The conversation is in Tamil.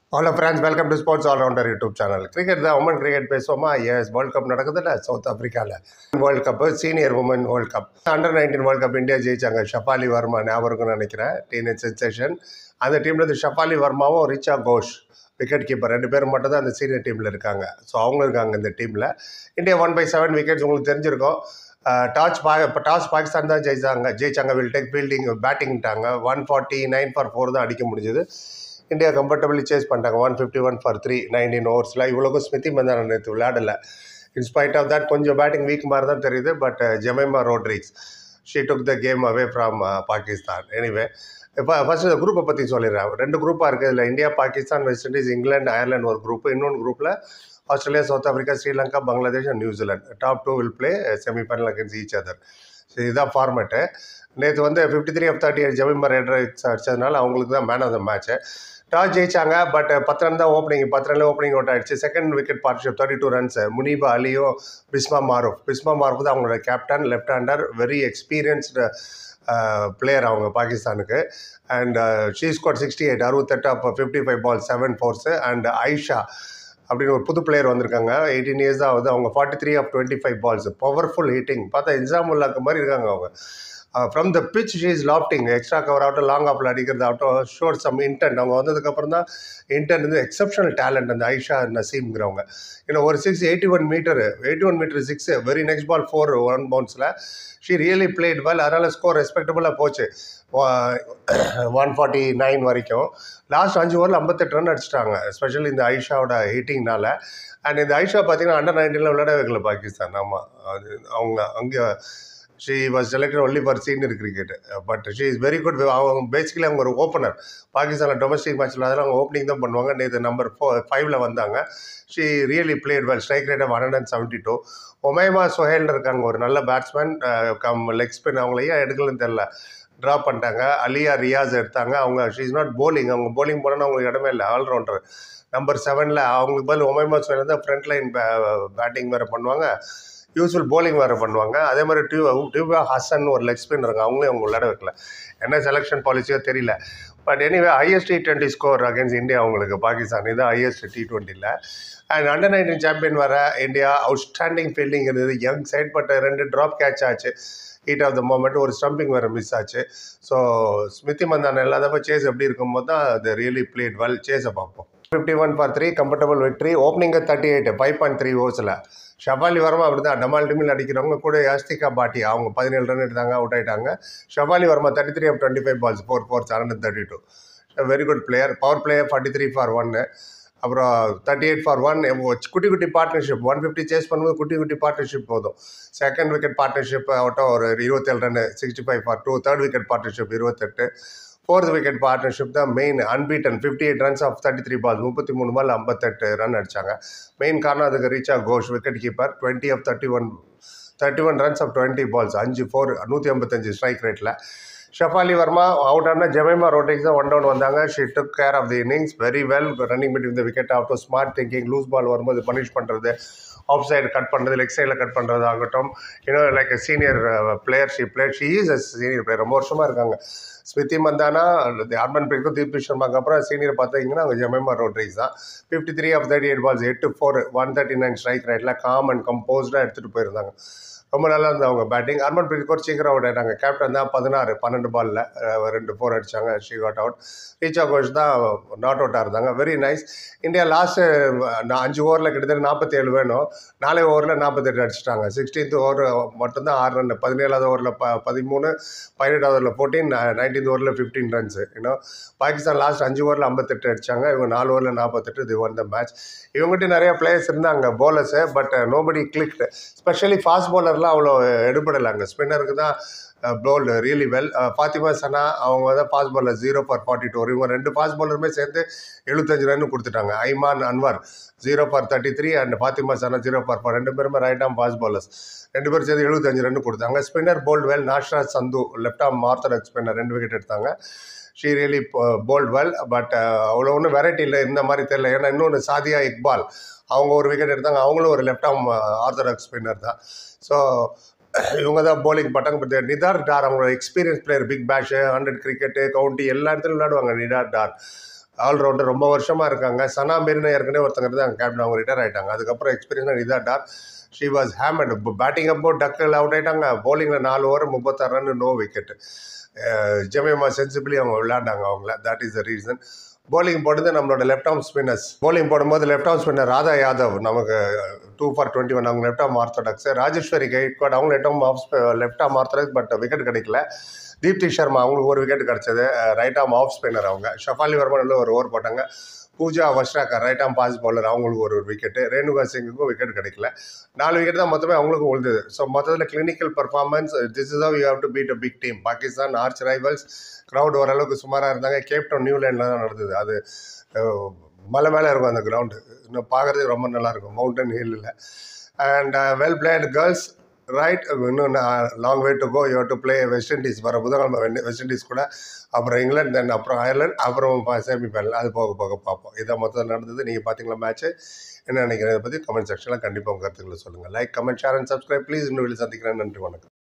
hello friends welcome to sports all rounder YouTube channel cricket தான் உமன் கிரிக்கெட் பேசுவோமா எஸ் வேர்ல்ட் கப் நடக்குதுல்ல சவுத் ஆஃப்ரிக்காவில் world cup senior woman world cup under nineteen world cup India ஜெயிச்சாங்க ஷஃபாலி வர்மா ஞாபகம் இருக்கும்னு நினைக்கிறேன் டீனேஜ் சென்சேஷன் அந்த டீமில் இருந்து ஷஃபாலி வர்மாவும் ரிச்சா கோஷ் விக்கெட் கீப்பர் ரெண்டு பேரும் மட்டும் தான் அந்த சீனியர் டீமில் இருக்காங்க ஸோ அவங்க இருக்காங்க இந்த டீமில் India one by seven wickets உங்களுக்கு தெரிஞ்சிருக்கும் டாஸ் பா இப்போ டாஸ் பாகிஸ்தான் தான் ஜெயிச்சாங்க ஜெயிச்சாங்க வில் டேக் ஃபீல்டிங் பேட்டிங்ட்டாங்க one forty nine for four தான் அடிக்க முடிஞ்சது இந்தியா கம்ஃபர்டபுளி சேஸ் பண்ணிட்டாங்க one fifty one for three nineteen ஓவர்ஸில் இவ்வளோக்கும் ஸ்மிருதி மந்தான நேற்று விளையாடல இன்ஸ்பைட் ஆஃப் தட் கொஞ்சம் பேட்டிங் வீக் மாதிரி தான் தெரியுது but Jemimah Rodrigues she took the game away from Pakistan anyway இப்போ ஃபர்ஸ்ட் குரூப்பை பற்றி சொல்லிடுறேன் ரெண்டு குரூப்பாக இருக்குது இதில் இந்தியா பாகிஸ்தான் வெஸ்ட் இண்டீஸ் இங்கிலாந்து அயர்லாந்து ஒரு குரூப் இன்னொன்று குரூப்பில் Australia South Africa Sri Lanka Bangladesh and நியூசிலாந்து top two will play semifinal against each other so இதுதான் ஃபார்மேட்டு நேற்று வந்து fifty three of thirty eight Jemimah ரெட் ரைட்ஸ் அடிச்சதுனால அவங்களுக்கு தான் man of the match toss ஜெயிச்சாங்க பட் பத்து ரன் தான் ஓப்பனிங் பத்து ரன்ல ஓப்பனிங் அவுட் ஆயிடுச்சு second wicket partnership thirty two runs Muneeba அலியும் பிஸ்மா மாரூஃப் பிஸ்மா மாரூஃப் தான் அவங்களோட captain left hander very experienced player அவங்க பாகிஸ்தானுக்கு and she score sixty eight அறுபத்தெட்டு அப்போ fifty five ball seven fours and Aisha அப்படின்னு ஒரு புது பிளேயர் வந்திருக்காங்க எயிட்டீன் இயர்ஸ் தான் ஆகுது அவங்க forty three of twenty five balls powerful hitting பார்த்தா இன்சாமுல்லாக்கு மாதிரி இருக்காங்க அவங்க from the pitch she is lofting extra cover ஆகட்டும் லாங் ஆஃபில் அடிக்கிறது ஆகட்டும் ஷோர் சம் இன்டென்ட் அவங்க வந்ததுக்கப்புறம் தான் இன்டென்ட் வந்து எக்ஸப்ஷனல் டேலண்ட் அந்த ஐஷா நசீம்ங்கிறவங்க ஏன்னா ஒரு six eighty one meter eighty one meter six very next ball four one பவுன்ஸில் ஷீ ரியலி பிளேட் வெல் அதனால் ஸ்கோர் ரெஸ்பெக்டபுளாக போச்சு ஒன் ஃபார்ட்டி நைன் வரைக்கும் லாஸ்ட் அஞ்சு ஓவரில் ஐம்பத்தெட்டு ரன் அடிச்சிட்டாங்க எஸ்பெஷலி இந்த ஐஷாவோட ஹிட்டிங்னால அண்ட் இந்த ஐஷா பார்த்தீங்கன்னா அண்டர் நைன்டீனில் விளையாட வைக்கல பாகிஸ்தான் ஆமாம் அது அவங்க அங்கே she was selected only for senior cricket but she is very good அவங்க பேசிக்கலி அவங்க ஒரு ஓப்பனர் பாகிஸ்தானில் டொமஸ்டிக் மேட்ச்சில் அதெல்லாம் அவங்க ஓப்பனிங் தான் பண்ணுவாங்க நேற்று நம்பர் ஃபோ ஃபைவ்ல வந்தாங்க she really played well strike rate of hundred and seventy two Omaima Sohail இருக்காங்க ஒரு நல்ல பேட்ஸ்மேன் கம் லெக் ஸ்பின் அவங்கள ஏன் எடுக்கலன்னு தெரில ட்ராப் பண்ணிட்டாங்க அலியா ரியாஸ் எடுத்தாங்க அவங்க ஷீ இஸ் நாட் போலிங் அவங்க போலிங் போனால் அவங்களுக்கு இடமே இல்லை ஆல்ரவுண்டர் நம்பர் செவனில் அவங்களுக்கு பதில் ஒமைமா சொஹேல் தான் ஃப்ரண்ட் லைன் பேட்டிங் வேறு பண்ணுவாங்க யூஸ்ஃபுல் போலிங் வேறு பண்ணுவாங்க அதே மாதிரி டியூ டியூபா ஹசன் ஒரு லெக் ஸ்பின் இருக்காங்க அவங்களே அவங்க விளையாட வைக்கல என்ன செலெக்ஷன் பாலிசியோ தெரியல but anyway highest T twenty score against India அவங்களுக்கு பாகிஸ்தான் இதுதான் ஹையஸ்ட் டி டுவெண்ட்டியில் அண்ட் அண்டர் நைன்டீன் சாம்பியன் வர இந்தியா அவுட்ஸ்டாண்டிங் ஃபீல்டிங் இருந்தது யங் சைட் பட் ரெண்டு ட்ராப் கேட்ச் ஆச்சு ஹீட் ஆஃப் த மூமெண்ட் ஒரு ஸ்டம்பிங் வேறு மிஸ் ஆச்சு ஸோ ஸ்மிருதி மந்தான எல்லாத்தப்போ சேஸ் எப்படி இருக்கும்போது தான் அது ரியலி பிளேட் வெல் சேஸை பார்ப்போம் fifty one for three comfortable victory opening thirty eight five point three ஓவர்ஸில் Shafali Varma அப்படி தான் டமால் டிமில் அடிக்கிறவங்க கூட யாஸ்திகா பாட்டி அவங்க பதினேழு ரன் எடுத்தாங்க அவுட் ஆயிட்டாங்க Shafali Varma thirty three of twenty five balls four four seven thirty two very good player power player forty three for ஒன்று அப்புறம் தேர்ட்டி எயிட் ஃபார் ஒன் குட்டி குட்டி பார்ட்னர்ஷிப் ஒன் ஃபிஃப்டி சேஸ் பண்ணும்போது குட்டி குட்டி பார்ட்னர்ஷிப் போதும் செகண்ட் விக்கெட் பார்ட்னர்ஷிப் ஆகட்டும் ஒரு இருபத்தேழு run sixty five for two third wicket partnership இருபத்தெட்டு ஃபோர்த் விக்கெட் பார்ட்னர்ஷிப் தான் main unbeaten fifty eight runs of thirty three ball முப்பத்தி மூணு பால் ஐம்பத்தெட்டு ரன் அடித்தாங்க மெயின் காரணம் அதுக்கு Richa Ghosh wicket keeper twenty of thirty one thirty one runs of twenty balls அஞ்சு ஃபோர் நூற்றி ஐம்பத்தஞ்சு ஸ்ட்ரைக் ரேட்டில் ஷஃபாலி வர்மா அவுட் ஆனால் ஜெமைமா ரோட்டிக்ஸ் தான் ஒன் டவுன் வந்தாங்க she took care of the innings very well running between the wicket of smart thinking loose ball வரும்போது பனிஷ் பண்ணுறது ஆஃப் சைடு கட் பண்ணுறது லெக் சைடில் கட் பண்ணுறது ஆகட்டும் இன்னும் like senior player she player she is a senior player ரொம்ப வருஷமாக இருக்காங்க ஸ்மிருதி மந்தானா ஹர்மன் பிரீத்தும் தீப் சர்மாக்கு அப்புறம் சீனியர் பார்த்தீங்கன்னா அவங்க ஜெமைமா ரோட்ரிக்ஸ் தான் fifty three of thirty eight balls எட்டு four one thirty nine strike ரேட்டில் காம் அண்ட் கம்போஸ்டாக எடுத்துகிட்டு போயிருந்தாங்க ரொம்ப நல்லா இருந்தது அவங்க பேட்டிங் ஹர்மன் பிரீத் கோர் சீக்கிரம் அவுட் ஆயிட்டாங்க கேப்டன் தான் பதினாறு பன்னெண்டு பாலில் ரெண்டு ஃபோர் அடித்தாங்க she got out Richa Ghosh தான் நாட் அவுட்டாக இருந்தாங்க வெரி நைஸ் இந்தியா லாஸ்ட்டு அஞ்சு ஓவரில் கிட்டத்தட்ட நாற்பத்தி ஏழு வேணும் நாலே ஓவரில் நாற்பத்தெட்டு அடிச்சிட்டாங்க சிக்ஸ்டீன்த் ஓவர் மட்டும்தான் ஆறு ரன் பதினேழாவது ஓவரில் ப பதிமூணு பதினெட்டாவது ஓவரில் ஃபோர்டீன் நைன்டீன்த் ஓவரில் ஃபிஃப்டீன் ரன்ஸ் இன்னும் பாகிஸ்தான் லாஸ்ட் அஞ்சு ஓவரில் ஐம்பத்தெட்டு அடித்தாங்க இவங்க நாலு ஓவரில் நாற்பத்தெட்டு இது ஒன் த மேட்ச் இவங்ககிட்ட நிறைய பிளேயர்ஸ் இருந்தாங்க bowlers but nobody clicked specially fast பவுலர்லாம் அவ்வளோ எடுபடலை அங்கே ஸ்பின்னருக்கு தான் bowled really well Fatima Sana அவங்க தான் fast bowler zero for forty two இவங்க ரெண்டு ஃபாஸ்ட் பாலருமே சேர்ந்து எழுபத்தஞ்சு ரன் கொடுத்துட்டாங்க Aiman Anwar zero for thirty three and Fatima Sana zero for four ரெண்டு பேருமே ரைட் ஆம் ஃபாஸ்ட் பாலர்ஸ் ரெண்டு பேரும் சேர்ந்து எழுபத்தஞ்சு ரன் கொடுத்தாங்க spinner bolt well நாஷ்ராஜ் Sandhu left arm orthodox spinner ரெண்டு விக்கெட் எடுத்தாங்க she really bowled well but அவ்வளோ ஒன்றும் வெரைட்டி இல்லை இந்த மாதிரி தெரியல ஏன்னா இன்னொன்று சாதியா இக்பால் அவங்க ஒரு விக்கெட் எடுத்தாங்க அவங்களும் ஒரு லெஃப்ட் ஆம் ஆர்த்தடாக்ஸ் ஸ்பின்னர் தான் ஸோ இவங்க தான் bowling பட்டாங்க பட் நிதார் டார் அவங்களோட experience player big bash hundred cricket county எல்லா இடத்துலையும் விளையாடுவாங்க நிதார் டார் ஆல்ரவுண்டர் ரொம்ப வருஷமாக இருக்காங்க சனா மீர்னு ஏற்கனவே ஒருத்தங்க தான் கேப்டன் அவங்க ரிட்டையர் ஆகிட்டாங்க அதுக்கப்புறம் எக்ஸ்பீரியன்ஸ் இதா டார் ஷி வாஸ் ஹேமண்ட் பேட்டிங் அப்போ டக்கில் அவுட் ஆகிட்டாங்க bowlingல நாலு ஓவர் முப்பத்தாறு run no wicket Jemimah sensibly அவங்க விளையாண்டாங்க அவங்கள that is the reason bowling போட்டது நம்மளோட லெஃப்ட் ஆர்ம் ஸ்பின்னர்ஸ் bowling போடும்போது left arm spinner Radha Yadav நமக்கு டூ ஃபார் டுவெண்ட்டி ஒன் அவங்க left arm orthodox Rajeshwari Gayakwad அவங்க left arm of left arm orthodox but wicket கிடைக்கல தீப்தி சர்மா அவங்களுக்கு ஒரு விக்கெட் கிடச்சது ரைட் ஆர்ம் ஆஃப் ஸ்பின்னர் அவங்க ஷஃபாலி வர்மன் ஒரு ஓவர் போட்டாங்க Pooja Vastrakar right arm fast bowler அவங்களுக்கு ஒரு விக்கெட்டு ரேணுகா சிங்குக்கும் விக்கெட் கிடைக்கல நாலு விக்கெட் தான் மொத்தமே அவங்களுக்கும் உழுந்தது ஸோ மொத்தத்தில் clinical performance this is you have to beat a big team Pakistan arch rivals crowd ஓரளவுக்கு சுமாராக இருந்தாங்க கேப்டவுன் நியூலாண்டில் தான் நடந்தது அது அஹ், மலை மேலே இருக்கும் அந்த கிரவுண்டு இன்னும் பார்க்குறதுக்கு ரொம்ப நல்லாயிருக்கும் மவுண்டன் ஹில்லில் and well played girls right இன்னும் long way to go you to play West Indies வர புதன்கிழமை வெண்ட் வெஸ்ட் இண்டீஸ் கூட அப்புறம் இங்கிலாந்து தென் அப்புறம் அயர்லாந்து அப்புறம் செமிஃபைனல் அது போக போக பார்ப்போம் இதான் மொத்தம் நடந்தது நீங்கள் பார்த்தீங்களா மேட்ச்சு என்ன நினைக்கிறேன் இதை பற்றி கமெண்ட் செக்ஷனில் கண்டிப்பாக உங்கள் கருத்துக்களை சொல்லுங்கள் like comment share and subscribe please இன்னும் சந்திக்கிறேன் நன்றி வணக்கம்